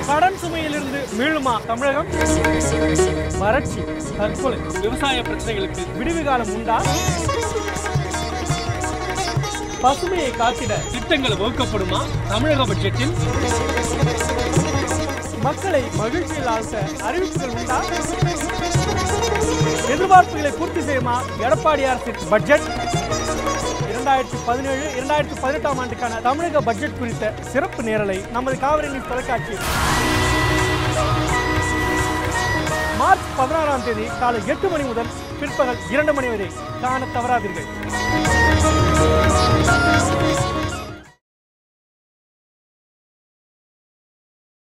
கடன் சுமையிலிருந்து மீளுமா தமிழகம் வறட்சி தற்கொலை விவசாய பிரச்சனைகளுக்கு விடுவு காலம் உண்டா பசுமையை காத்திட திட்டங்கள் வகுக்கப்படுமா தமிழக பட்ஜெட்டில் மக்களை மகிழ்ச்சியில் ஆழ்த்த அறிவிப்புகள் உண்டா எதிர்பார்ப்புகளை பூர்த்தி செய்யுமா எடப்பாடி அரசின் பட்ஜெட் இரண்டாயிரத்தி பதினேழு இரண்டாயிரத்தி பதினெட்டாம் ஆண்டுக்கான தமிழக பட்ஜெட் குறித்த சிறப்பு நேரலை நமது காவிரி நியூஸ் தொலைக்காட்சி மார்ச் பதினாறாம் தேதி காலை எட்டு மணி முதல் பிற்பகல் இரண்டு மணி வரை காண தவறாதீர்கள்